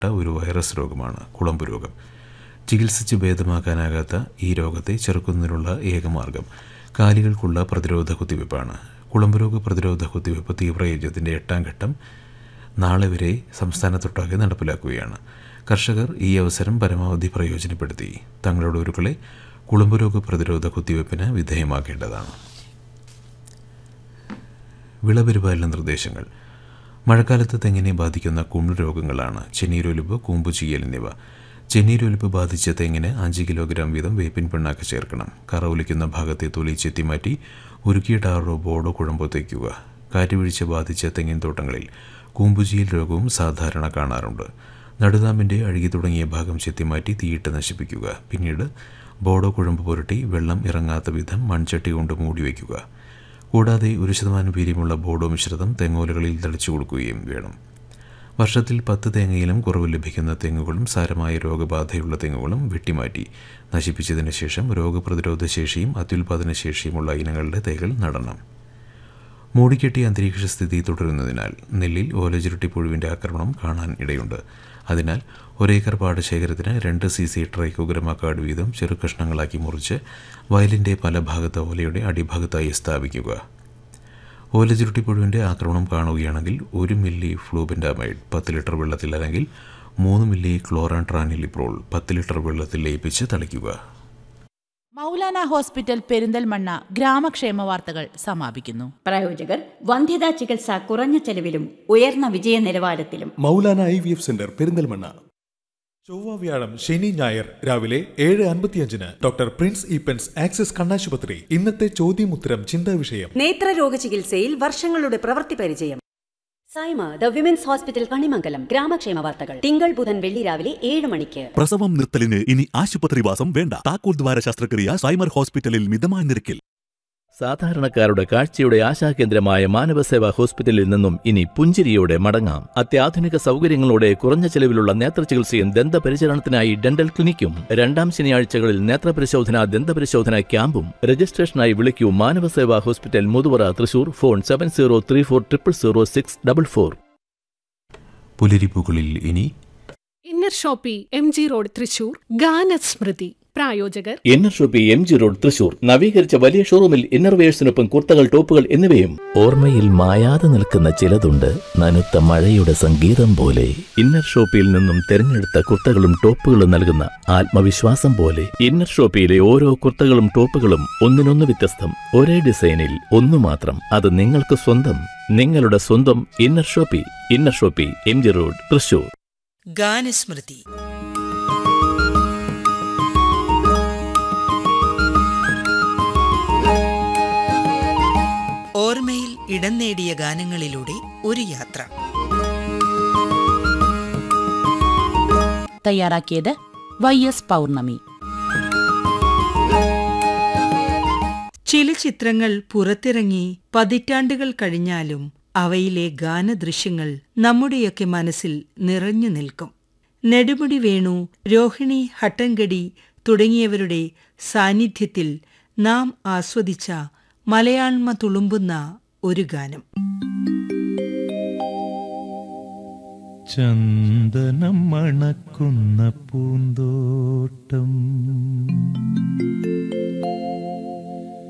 ഒരു വൈറസ് രോഗമാണ് കുളമ്പ് രോഗം ചികിത്സിച്ച് ഭേദമാക്കാനാകാത്ത ഈ രോഗത്തെ ചെറുക്കുന്നതിനുള്ള ഏക മാർഗം കാലികൾക്കുള്ള പ്രതിരോധ കുത്തിവയ്പ്പാണ് കുളമ്പ് രോഗ പ്രതിരോധ കുത്തിവയ്പ്പ് തീവ്രയജ്ഞത്തിൻ്റെ എട്ടാം ഘട്ടം നാളെ വരെ സംസ്ഥാനത്തൊട്ടാകെ നടപ്പിലാക്കുകയാണ് കർഷകർ ഈ അവസരം പരമാവധി പ്രയോജനപ്പെടുത്തി തങ്ങളുടെ ഉരുക്കളെ കുളമ്പ് രോഗ പ്രതിരോധ കുത്തിവയ്പ്പിന് വിധേയമാക്കേണ്ടതാണ് വിളപരിപാലന നിർദ്ദേശങ്ങൾ മഴക്കാലത്ത് തെങ്ങിനെ ബാധിക്കുന്ന കുമിൾ രോഗങ്ങളാണ് ചെന്നീരൊലിപ്പ് കൂമ്പുചീയൽ എന്നിവ ചെന്നീരൊലിപ്പ് ബാധിച്ച തെങ്ങിന് അഞ്ച് കിലോഗ്രാം വീതം വേപ്പിൻ പിണ്ണാക്ക് ചേർക്കണം കറ ഒലിക്കുന്ന ഭാഗത്തെ തൊലി ചെത്തിമാറ്റി ഉരുക്കിയ ടാറോ ബോർഡോ കുഴമ്പോ തേക്കുക കാറ്റുവീഴ്ച ബാധിച്ച തെങ്ങിൻ തോട്ടങ്ങളിൽ കൂമ്പുചീയൽ രോഗവും സാധാരണ കാണാറുണ്ട് നടുതാമ്പിൻ്റെ അഴുകി തുടങ്ങിയ ഭാഗം ചെത്തിമാറ്റി തീയിട്ട് നശിപ്പിക്കുക പിന്നീട് ബോർഡോ കുഴമ്പ് പുരട്ടി വെള്ളം ഇറങ്ങാത്ത വിധം മൺചട്ടി കൊണ്ട് മൂടി വയ്ക്കുക കൂടാതെ ഒരു ശതമാനം വീര്യമുള്ള ബോഡോ മിശ്രിതം തെങ്ങോലകളിൽ തളിച്ചു കൊടുക്കുകയും വേണം വർഷത്തിൽ പത്ത് തേങ്ങയിലും കുറവ് ലഭിക്കുന്ന തെങ്ങുകളും സാരമായ രോഗബാധയുള്ള തെങ്ങുകളും വെട്ടിമാറ്റി നശിപ്പിച്ചതിന് ശേഷം രോഗപ്രതിരോധ ശേഷിയും അത്യുൽപാദന ശേഷിയുമുള്ള ഇനങ്ങളുടെ തൈകൾ നടണം മൂടിക്കെട്ടിയ അന്തരീക്ഷ സ്ഥിതി തുടരുന്നതിനാൽ നെല്ലിൽ ഓലചുരുട്ടി പുഴുവിൻ്റെ ആക്രമണം കാണാൻ ഇടയുണ്ട് അതിനാൽ ഒരേക്കർ പാടശേഖരത്തിന് രണ്ട് സി സി ട്രൈക്കോഗ്രമ കാർഡ് വീതം ചെറു കഷ്ണങ്ങളാക്കി മുറിച്ച് വയലിൻ്റെ പല ഭാഗത്ത് ഓലയുടെ അടിഭാഗത്തായി സ്ഥാപിക്കുക ഓലചുരുട്ടി പുഴുവിൻ്റെ ആക്രമണം കാണുകയാണെങ്കിൽ ഒരു മില്ലി ഫ്ലൂബെൻഡാമൈഡ് പത്ത് ലിറ്റർ വെള്ളത്തിൽ അല്ലെങ്കിൽ മൂന്ന് മില്ലി ക്ലോറാൻ ട്രാനിലിപ്രോൾ പത്ത് ലിറ്റർ വെള്ളത്തിൽ ലയിപ്പിച്ച് തളിക്കുക മൗലാന ഹോസ്പിറ്റൽ പെരിന്തൽമണ്ണ ഗ്രാമക്ഷേമ വാർത്തകൾ സമാപിക്കുന്നു പ്രായോജകർ വന്ധ്യതാ ചികിത്സ കുറഞ്ഞ ചെലവിലും ഉയർന്ന വിജയ നിലവാരത്തിലും Maulana I V F centre Perinthalmanna ചൊവ്വ വ്യാഴം ശനി ഞായർ രാവിലെ ഏഴ് അൻപത്തിയഞ്ചിന് ഡോക്ടർ പ്രിൻസ് ഈപ്പൻസ് ആക്സിസ് കണ്ണാശുപത്രി ഇന്നത്തെ ചോദ്യമുത്തരം ചിന്താ വിഷയം നേത്രരോഗ ചികിത്സയിൽ വർഷങ്ങളുടെ പ്രവൃത്തി പരിചയം Saima the women's hospital Kanimangalam ഗ്രാമക്ഷേമ വാർത്തകൾ തിങ്കൾ ബുധൻ വെള്ളി രാവിലെ ഏഴ് മണിക്ക് പ്രസവം നിർത്തലിന് ഇനി ആശുപത്രിവാസം വേണ്ട താക്കോൽ ദ്വാര ശസ്ത്രക്രിയ സൈമർ ഹോസ്പിറ്റലിൽ മിതമായ നിരക്കിൽ സാധാരണക്കാരുടെ കാഴ്ചയുടെ ആശാകേന്ദ്രമായ മാനവസേവ ഹോസ്പിറ്റലിൽ നിന്നും ഇനി പുഞ്ചിരിയോടെ മടങ്ങാം അത്യാധുനിക സൗകര്യങ്ങളോടെ കുറഞ്ഞ ചെലവിലുള്ള നേത്രചികിത്സയും ദന്തപരിചരണത്തിനായി ഡെന്റൽ ക്ലിനിക്കും രണ്ടാം ശനിയാഴ്ചകളിൽ നേത്രപരിശോധന ദന്തപരിശോധന ക്യാമ്പും രജിസ്ട്രേഷനായി വിളിക്കൂ Manavaseva hospital Muthuvara Thrissur phone seven zero three four triple zero six double four പുലരിപ്പൂക്കളിൽ ഇനി inner shoppy M G road Thrissur ഗാനസ്മൃതി പ്രായോജകർ inner shoppy M G road Thrissur നവീകരിച്ച വലിയ ഷോറൂമിൽ ഇന്നർവേഴ്സിനൊപ്പം കുർത്തകൾ ടോപ്പുകൾ എന്നിവയും ഓർമ്മയിൽ മായാതെ നിൽക്കുന്ന ചിലതുണ്ട് നനുത്ത മഴയുടെ സംഗീതം പോലെ ഇന്നർ ഷോപ്പിയിൽ നിന്നും തിരഞ്ഞെടുത്ത കുർത്തകളും ടോപ്പുകളും നൽകുന്ന ആത്മവിശ്വാസം പോലെ ഇന്നർ ഷോപ്പിയിലെ ഓരോ കുർത്തകളും ടോപ്പുകളും ഒന്നിനൊന്ന് വ്യത്യസ്തം ഒരേ ഡിസൈനിൽ ഒന്നു മാത്രം അത് നിങ്ങൾക്ക് സ്വന്തം നിങ്ങളുടെ സ്വന്തം inner shoppy inner shoppy M G road Thrissur ഗാനസ്മൃതി ഓർമ്മയിൽ ഇടം നേടിയ ഗാനങ്ങളിലൂടെ ഒരു യാത്ര തയ്യാറാക്കിയത് വൈ എസ് പൗർണമി ചില ചിത്രങ്ങൾ പുറത്തിറങ്ങി പതിറ്റാണ്ടുകൾ കഴിഞ്ഞാലും അവയിലെ ഗാനദൃശ്യങ്ങൾ നമ്മുടെയൊക്കെ മനസ്സിൽ നിറഞ്ഞു നിൽക്കും നെടുമുടി വേണു രോഹിണി ഹട്ടൻഗടി തുടങ്ങിയവരുടെ സാന്നിധ്യത്തിൽ നാം ആസ്വദിച്ച മലയാൾമ തുളുമ്പുന്ന ഒരു ഗാനം ചന്ദനം മണക്കുന്ന പൂന്തോട്ടം